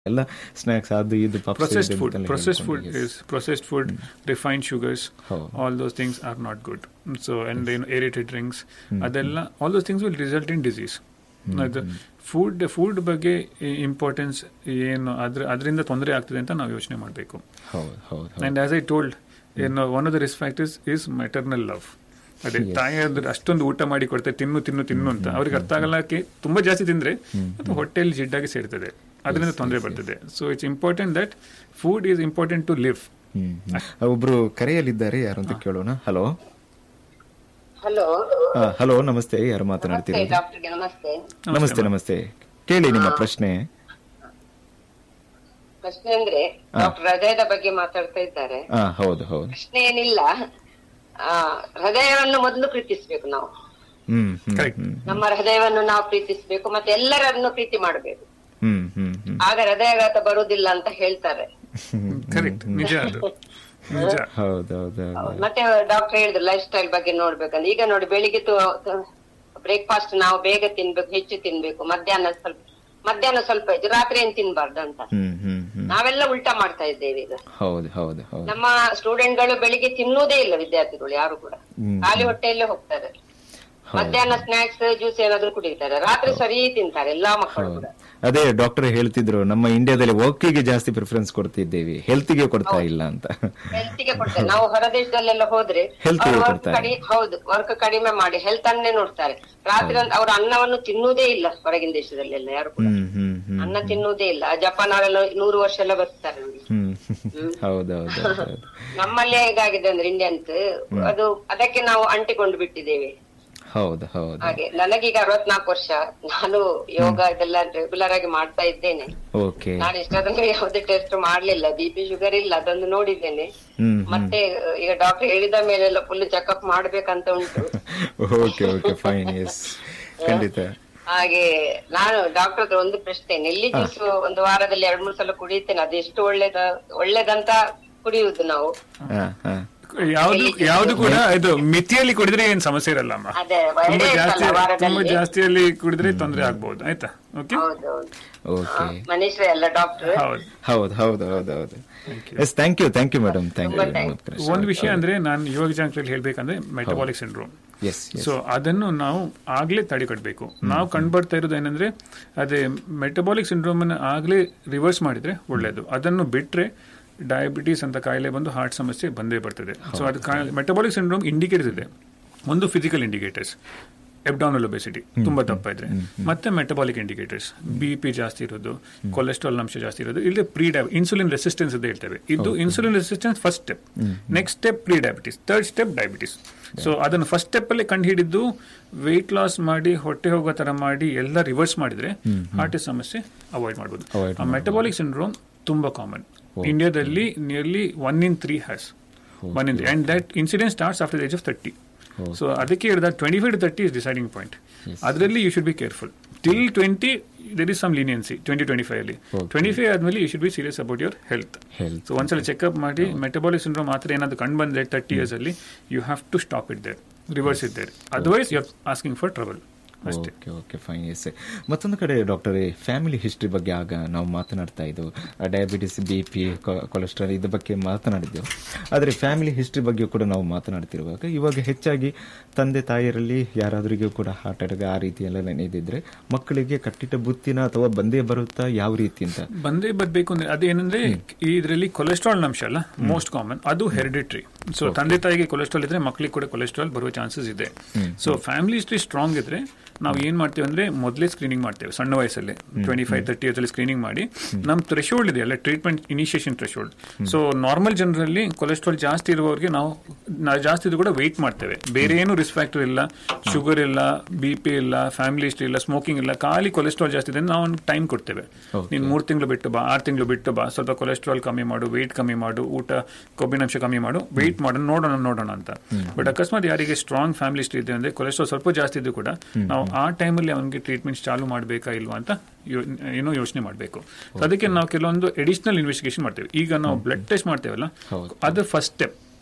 ಎಲ್ಲ ಸ್ನಾಕ್ಸ್ ಅದು ಇದು puffs processed ಇದು food ಅಂತೆಲ್ಲ processed food ಹೇಳ್ಕೊಂಡು, yes. is processed food refined sugars ಹೌದು. all those things are not good so and then aerated drinks ಅದೆಲ್ಲ all those things will result in disease ಅದು food food ಬಗ್ಗೆ importance ಏನು ಅದ್ರ ಅದರಿಂದ ತೊಂದರೆ ಆಗ್ತದೆ ಅಂತ ನಾವು ಯೋಚನೆ ಮಾಡಬೇಕು ಹೌದು ಹೌದು ಹೌದು ಅಂಡ್ ಆಸ್ ಐ ಟೋಲ್ಡ್ ಏನು one of the risk factors is maternal love ಅದೇ Yes. ತಾಯಿ ಅದ್ರ ಅಷ್ಟೊಂದು ಊಟ ಮಾಡಿ ಕೊಡ್ತಾರೆ ತಿನ್ನು ತಿನ್ನು ತಿನ್ನು ಅಂತ ಅವ್ರಿಗೆ ಅರ್ಥ ಆಗಲ್ಲಕ್ಕೆ ತುಂಬಾ ಜಾಸ್ತಿ ತಿಂದ್ರೆ ಅದು ಹೊಟ್ಟೆಯಲ್ಲಿ ಜಿಡ್ಡಾಗಿ ಸೇರ್ತದೆ ಅದರಿಂದ Yes, ತೊಂದರೆ yes, ಬರ್ತದೆ so it's important that food is important to live hmm hmm. ಒಬ್ರು ಕರೆಯಲ್ಲಿದ್ದಾರೆ ಯಾರು ಅಂತ ಕೇಳೋಣ ಹಲೋ ಹಲೋ ಹಲೋ ನಮಸ್ತೆ ಯಾರು ನಮಸ್ತೆ ಮಾತನಾಡ್ತಿರೋದು ಡಾಕ್ಟರ್ಗೆ ನಮಸ್ತೆ ನಮಸ್ತೆ ನಮಸ್ತೆ ಕೇಳಿ ನಿಮ್ಮ ಪ್ರಶ್ನೆ ಪ್ರಶ್ನೆ ಅಂದ್ರೆ ಡಾಕ್ಟರ್ ಹೃದಯದ ಬಗ್ಗೆ ಮಾತಾಡ್ತಾ ಇದ್ದಾರೆ ಹಾ ಹೌದು ಹೌದು ಪ್ರಶ್ನೆ ಏನಿಲ್ಲ ಆ ಹೃದಯವನ್ನು ಮೊದಲು ಪ್ರೀತಿಸ್ಬೇಕು ನಾವು ಹ್ಮ್ ಹ್ಮ್ Correct. ಹ್ಮ್ ನಮ್ಮ ಹೃದಯವನ್ನು ನಾವು ಪ್ರೀತಿಸ್ಬೇಕು ಮತ್ತೆ ಎಲ್ಲರನ್ನು ಪ್ರೀತಿ ಮಾಡಬೇಕು ಹ್ಮ್ ಹ್ಮ್ ಹ್ಮ್ ಆಗ ಹೃದಯಾಘಾತ ಬರುವುದಿಲ್ಲ ಅಂತ ಹೇಳ್ತಾರೆ ಹ್ಮ್. ಕರೆಕ್ಟ್ ನಿಜ ಅದು ನಿಜ ಹೌದು ಹೌದು ಹೌದು ಮತ್ತೆ ಡಾಕ್ಟರ್ ಹೇಳಿದ್ರು ಲೈಫ್ ಸ್ಟೈಲ್ ಬಗ್ಗೆ ನೋಡ್ಬೇಕಂದ್ರೆ ಈಗ ನೋಡಿ ಬೆಳಿಗ್ಗೆ ಬ್ರೇಕ್ಫಾಸ್ಟ್ ನಾವು ಬೇಗ ತಿನ್ಬೇಕು ಹೆಚ್ಚು ತಿನ್ಬೇಕು ಮಧ್ಯಾಹ್ನ ಸ್ವಲ್ಪ ಮಧ್ಯಾಹ್ನ ಸ್ವಲ್ಪ ಹೆಚ್ಚು ರಾತ್ರಿ ಏನ್ ತಿನ್ಬಾರ್ದು ಅಂತ ಹ್ಮ್ ಹ್ಮ್ ಹ್ಮ್ ನಾವೆಲ್ಲ ಉಲ್ಟಾ ಮಾಡ್ತಾ ಇದ್ದೇವೆ ಈಗ ಹೌದು ಹೌದು ಹೌದು ನಮ್ಮ ಸ್ಟೂಡೆಂಟ್ ಗಳು ಬೆಳಿಗ್ಗೆ ತಿನ್ನುವುದೇ ಇಲ್ಲ ವಿದ್ಯಾರ್ಥಿಗಳು ಯಾರು ಕೂಡ ಹ್ಮ್. ಖಾಲಿ ಹೊಟ್ಟೆಯಲ್ಲೇ ಹೋಗ್ತಾರೆ ಮಧ್ಯಾಹ್ನ ಸ್ನಾಕ್ಸ್ ಜ್ಯೂಸ್ ಏನಾದ್ರು ಕುಡಿತಾರೆ ರಾತ್ರಿ ಸರಿ ತಿಂತಾರೆ ಎಲ್ಲಾ ಮಕ್ಕಳು ಹೌದು ಕೂಡ ಅದೇ ಡಾಕ್ಟರ್ ಹೇಳ್ತಿದ್ರು ನಮ್ಮ ಇಂಡಿಯಾದಲ್ಲಿ ವರ್ಕಿಗೆ ಜಾಸ್ತಿ ಪ್ರಿಫರೆನ್ಸ್ ಕೊಡ್ತಿದ್ದೇವೆ ಹೆಲ್ತ್ಗೆ ಕೊಡ್ತಾ ಇಲ್ಲ ಅಂತ ಹೆಲ್ತ್ಗೆ ಕೊಡ್ತಾರೆ ನಾವು ಹೊರ ದೇಶದಲ್ಲೆಲ್ಲ ಹೋದ್ರೆ Health ಗೆ ಅವ್ರು work ಕೊಡ್ತಾರೆ. ಕಡಿ ಹೌದು ವರ್ಕ್ ಕಡಿಮೆ ಮಾಡಿ ಹೆಲ್ತ್ ಅನ್ನೇ ನೋಡ್ತಾರೆ ರಾತ್ರಿ ಅವ್ರ ಅನ್ನವನ್ನು ತಿನ್ನುವುದೇ ಇಲ್ಲ ಹೊರಗಿನ ದೇಶದಲ್ಲೆಲ್ಲ ಯಾರು ಕೂಡ ಹ್ಮ್ ಹ್ಮ್ ಹ್ಮ್ ಅನ್ನ ತಿನ್ನುವುದೇ ಇಲ್ಲ ಜಪಾನ್ ಅವರೆಲ್ಲ ನೂರು ವರ್ಷ ಎಲ್ಲ ಬರ್ತಾರೆ ನೋಡಿ ಹ್ಮ್ ಹೌದು ಹೌದು ಹೌದು ನಮ್ಮಲ್ಲಿ ಹೇಗಾಗಿದೆ ಅಂದ್ರೆ ಇಂಡಿಯನ್ಸ್ ಅದು ಅದಕ್ಕೆ ನಾವು ಅಂಟಿಕೊಂಡು ಬಿಟ್ಟಿದ್ದೇವೆ ಹೌದು ಹೌದು ಹಾಗೆ ನನಗೀಗ ಅರವತ್ನಾಲ್ಕು ವರ್ಷ ನಾನು ಯೋಗ ಇದೆಲ್ಲ ರೆಗ್ಯುಲರ್ ಆಗಿ ಮಾಡ್ತಾ ಇದ್ದೇನೆ ಓಕೆ ನಾನು ಇಷ್ಟಾದ್ರೆ ಯಾವುದೇ ಟೆಸ್ಟ್ ಮಾಡ್ಲಿಲ್ಲ ಬಿ ಪಿ ಶುಗರ್ ಇಲ್ಲ ಅದೊಂದು ನೋಡಿದ್ದೇನೆ ಹ್ಮ್ ಮತ್ತೆ ಈಗ ಡಾಕ್ಟರ್ ಹೇಳಿದ ಮೇಲೆಲ್ಲ ಫುಲ್ ಚೆಕಪ್ ಮಾಡ್ಬೇಕಂತ ಉಂಟು ಓಕೆ ಓಕೆ ಫೈನ್ ಎಸ್ ಖಂಡಿತ ಹಾಗೆ ನಾನು ಡಾಕ್ಟರ್ ಹತ್ರ ಒಂದು ಪ್ರಶ್ನೆ ನೆಲ್ಲಿ ಜ್ಯೂಸ್ ಒಂದು ವಾರದಲ್ಲಿ ಎರಡ್ ಮೂರು ಸಲ ಕುಡಿಯುತ್ತೇನೆ ಅದು ಎಷ್ಟು ಒಳ್ಳೇದ ಒಳ್ಳೇದಂತ ಕುಡಿಯುವುದು ನಾವು ಹಾ ಹಾ ಯಾವ್ದು ಯಾವ್ದು ಕೂಡ ಇದು ಮಿತಿಯಲ್ಲಿ ಕುಡಿದ್ರೆ ಏನ್ ಸಮಸ್ಯೆ ಇರಲ್ಲ ಅಮ್ಮ ಅದೇ ತುಂಬಾ ಎರಡೇ ಜಾಸ್ತಿ ಸಲ ತುಂಬಾ ವಾರದಲ್ಲಿ ಜಾಸ್ತಿಯಲ್ಲಿ ಕುಡಿದ್ರೆ ತೊಂದರೆ ಆಗ್ಬಹುದು ಆಯ್ತಾ ಓಕೆ ಹೌದೌದು ಓಕೆ ಮನುಷ್ಯ ಅಲ್ಲ ಡಾಕ್ಟರ್ ಹೌದು ಹೌದು ಹೌದು ಹೌದು ಹೌದು yes thank you thank you madam thank you ಒಂದು ವಿಷಯ ಅಂದ್ರೆ ನಾನು ಯುವ ಜಾಂಕ್ರಲ್ಲಿ ಹೇಳ್ಬೇಕಂದ್ರೆ ಮೆಟಬಾಲಿಕ್ ಸಿಂಡ್ರೋಮ್ ಎಸ್ ಸೊ ಅದನ್ನು ನಾವು ಆಗ್ಲೇ ತಡೆಗಟ್ಟಬೇಕು ನಾವು ಕಂಡುಬರ್ತಾ ಇರೋದು ಏನಂದ್ರೆ ಅದೇ ಮೆಟಬಾಲಿಕ್ ಸಿಂಡ್ರೋಮ್ ಅನ್ನು ಆಗ್ಲೇ ರಿವರ್ಸ್ ಮಾಡಿದ್ರೆ ಒಳ್ಳೇದು ಅದನ್ನು ಬಿಟ್ರೆ ಡಯಾಬಿಟೀಸ್ ಅಂತ ಕಾಯಿಲೆ ಬಂದು ಹಾರ್ಟ್ ಸಮಸ್ಯೆ ಬಂದೇ ಬರ್ತದೆ ಸೊ ಅದು ಮೆಟಬಾಲಿಕ್ ಸಿಂಡ್ರೋಮ್ ಇಂಡಿಕೇಟರ್ಸ್ ಇದೆ ಒಂದು ಫಿಸಿಕಲ್ ಇಂಡಿಕೇಟರ್ಸ್ ಎಬ್ಡಾನಲ್ ಒಬೆಸಿಟಿ ತುಂಬಾ ದಪ್ಪ ಇದ್ರೆ ಮತ್ತೆ ಮೆಟಬಾಲಿಕ್ ಇಂಡಿಕೇಟರ್ಸ್ ಬಿ ಪಿ ಜಾಸ್ತಿ ಇರೋದು ಕೊಲೆಸ್ಟ್ರಾಲ್ ಅಂಶ ಜಾಸ್ತಿ ಇರೋದು ಇಲ್ಲಿ ಪ್ರೀ ಡಯಬ್ ಇನ್ಸುಲಿನ್ ರೆಸಿಸ್ಟೆನ್ಸ್ ಅಂತ ಹೇಳ್ತೇವೆ ಇದು insulin resistance first step next step prediabetes third step diabetes so ಅದನ್ನು ಫಸ್ಟ್ ಸ್ಟೆಪ್ ಅಲ್ಲಿ ಕಂಡು ಹಿಡಿದು ವೆಯ್ಟ್ ಲಾಸ್ ಮಾಡಿ ಹೊಟ್ಟೆ ಹೋಗೋ ತರ ಮಾಡಿ ಎಲ್ಲ ರಿವರ್ಸ್ ಮಾಡಿದ್ರೆ ಹಾರ್ಟ್ ಸಮಸ್ಯೆ ಅವಾಯ್ಡ್ Avoid ಮಾಡಬಹುದು ಮೆಟಬಾಲಿಕ್ ಸಿಂಡ್ರೋಮ್ ತುಂಬಾ ಕಾಮನ್ ಇಂಡಿಯಾದಲ್ಲಿ nearly one in three has one in and that incident starts after the age of thirty so ಅದಕ್ಕೆ ಹೇಳಿದ twenty five to thirty is deciding point ಅದರಲ್ಲಿ you should be careful till twenty there is some leniency twenty twenty five ಅಲ್ಲಿ Okay. Twenty five ಆದ್ಮೇಲೆ you should be serious about your health health so ಒಂದ್ಸಲ checkup ಮಾಡಿ metabolic syndrome ಮಾತ್ರ ಏನಾದ್ರು ಕಂಡು ಬಂದ್ರೆ thirty years ಅಲ್ಲಿ you have to stop it there reverse it there otherwise you are asking for trouble ಅಷ್ಟೇ okay okay fine yes ಮತ್ತೊಂದು ಕಡೆ ಡಾಕ್ಟರ್ ಫ್ಯಾಮಿಲಿ ಹಿಸ್ಟ್ರಿ ಬಗ್ಗೆ ಆಗ ನಾವು ಮಾತನಾಡ್ತಾ ಇದ್ದೆವು ಡಯಾಬಿಟಿಸ್ ಬಿ ಪಿ ಕೊಲೆಸ್ಟ್ರಾಲ್ ಇದ್ರ ಬಗ್ಗೆ ಮಾತನಾಡಿದ್ದೆವು ಆದರೆ ಫ್ಯಾಮಿಲಿ ಹಿಸ್ಟ್ರಿ ಬಗ್ಗೆ ಕೂಡ ನಾವು ಮಾತನಾಡ್ತಿರುವಾಗ ಇವಾಗ ಹೆಚ್ಚಾಗಿ ತಂದೆ ತಾಯಿಯರಲ್ಲಿ ಯಾರಾದ್ರಿಗೂ ಕೂಡ ಹಾರ್ಟ್ ಅಟ್ಯಾಕ್ ಆ ರೀತಿ ಎಲ್ಲ ನೆನೆದಿದ್ರೆ ಮಕ್ಕಳಿಗೆ ಕಟ್ಟಿಟ್ಟ ಬುತ್ತಿನ ಅಥವಾ ಬಂದೇ ಬರುತ್ತಾ ಯಾವ ರೀತಿ ಅಂತ ಬಂದೇ ಬರ್ಬೇಕು ಅಂದ್ರೆ ಅದೇನಂದ್ರೆ ಇದರಲ್ಲಿ ಕೊಲೆಸ್ಟ್ರಾಲ್ ಅಂಶ ಅಲ್ಲ ಮೋಸ್ಟ್ ಕಾಮನ್ ಅದು ಹೆರಿಡಿಟ್ರಿ ಸೊ ತಂದೆ ತಾಯಿಗೆ ಕೊಲೆಸ್ಟ್ರಾಲ್ ಇದ್ರೆ ಮಕ್ಕಳಿಗೆ ಕೂಡ ಕೊಲೆಸ್ಟ್ರಾಲ್ ಬರುವ ಚಾನ್ಸಸ್ ಇದೆ ಸೊ ಫ್ಯಾಮಿಲಿ ಹಿಸ್ಟ್ರಿ ಸ್ಟ್ರಾಂಗ್ ಇದ್ರೆ ನಾವು ಏನ್ ಮಾಡ್ತೇವೆ ಅಂದ್ರೆ ಮೊದಲೇ ಸ್ಕ್ರೀನಿಂಗ್ ಮಾಡ್ತೇವೆ ಸಣ್ಣ ವಯಸ್ಸಲ್ಲಿ ಟ್ವೆಂಟಿ ಫೈವ್ ತರ್ಟಿ ಇಯರ್ಸ್ ಅಲ್ಲಿ ಸ್ಕ್ರೀನಿಂಗ್ ಮಾಡಿ ನಮ್ಮ ಥ್ರೆಶೋಲ್ಡ್ ಇದೆ ಅಲ್ಲ treatment initiation threshold so normal ಜನರಲ್ಲಿ ಕೊಲೆಸ್ಟ್ರಾಲ್ ಜಾಸ್ತಿ ಇರುವವರಿಗೆ ನಾವು ನಾವು ಜಾಸ್ತಿ ಇದು ಕೂಡ ವೆಯ್ಟ್ ಮಾಡ್ತೇವೆ ಬೇರೆ ಏನು ರಿಸ್ಕ್ ಫ್ಯಾಕ್ಟರ್ ಇಲ್ಲ ಶುಗರ್ ಇಲ್ಲ ಬಿ ಪಿ ಇಲ್ಲ ಫ್ಯಾಮಿಲಿ ಹಿಸ್ಟ್ರಿ ಇಲ್ಲ ಸ್ಮೋಕಿಂಗ್ ಇಲ್ಲ ಖಾಲಿ ಕೊಲೆಸ್ಟ್ರಾಲ್ ಜಾಸ್ತಿ ಇದೆ ನಾವು ಒಂದು ಟೈಮ್ ಕೊಡ್ತೇವೆ Okay. ನೀನು ಮೂರು ತಿಂಗಳು ಬಿಟ್ಟು ಬಾ ಆರು ತಿಂಗಳು ಬಿಟ್ಟು ಬಾ ಸ್ವಲ್ಪ ಕೊಲೆಸ್ಟ್ರಾಲ್ ಕಮ್ಮಿ ಮಾಡು ವೆಯ್ಟ್ ಕಮ್ಮಿ ಮಾಡು ಊಟ ಕೊಬ್ಬಿನಾಂಶ ಕಮ್ಮಿ ಮಾಡು ವೆಯ್ಟ್ ಮಾಡೋಣ ನೋಡೋಣ ನೋಡೋಣ ಅಂತ ಬಟ್ ಅಕಸ್ಮಾತ್ ಯಾರಿಗೆ ಸ್ಟ್ರಾಂಗ್ ಫ್ಯಾಮಿಲಿ ಹಿಸ್ಟ್ರಿ ಇದೆ ಅಂದ್ರೆ ಕೊಲೆಸ್ಟ್ರಾಲ್ ಸ್ವಲ್ಪ ಜಾಸ್ತಿ ಇದ್ದು ಕೂಡ ನಾವು ಆ ಟೈಮಲ್ಲಿ ಅವನಿಗೆ ಟ್ರೀಟ್ಮೆಂಟ್ಸ್ ಚಾಲು ಮಾಡಬೇಕಾ ಇಲ್ವಾ ಅಂತ ಯೋ- ಏನೋ ಯೋಚನೆ ಮಾಡಬೇಕು ಅದಕ್ಕೆ ನಾವು ಕೆಲವೊಂದು ಎಡಿಷನಲ್ ಇನ್ವೆಸ್ಟಿಗೇಷನ್ ಮಾಡ್ತೇವೆ ಈಗ ನಾವು ಬ್ಲಡ್ ಟೆಸ್ಟ್ ಮಾಡ್ತೇವಲ್ಲ ಹೌದು. ಅದು ಫಸ್ಟ್ ಸ್ಟೆಪ್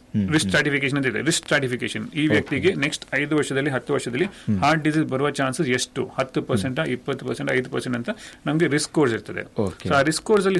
ರಿಸ್ಕ್ ಸ್ಟ್ರಾಟಿಫಿಕೇಶನ್ ಅಂತ ಇದೆ ರಿಸ್ಕ್ ಸ್ಟ್ರಾಟಿಫಿಕೇಶನ್ ಈ ವ್ಯಕ್ತಿಗೆ ನೆಕ್ಸ್ಟ್ ಐದು ವರ್ಷದಲ್ಲಿ ಹತ್ತು ವರ್ಷದಲ್ಲಿ ಹಾರ್ಟ್ ಡಿಸೀಸ್ ಬರುವ ಚಾನ್ಸಸ್ ಎಷ್ಟು ಹತ್ತು ಪರ್ಸೆಂಟ್ ಇಪ್ಪತ್ತು ಪರ್ಸೆಂಟ್ ಐದು ಪರ್ಸೆಂಟ್ ಅಂತ ನಮಗೆ ರಿಸ್ಕ್ ಕೋರ್ಸ್ ಇರ್ತದೆ Okay. ಸೊ ಆ ರಿಸ್ಕ್ ಕೋರ್ಸ್ ಅಲ್ಲಿ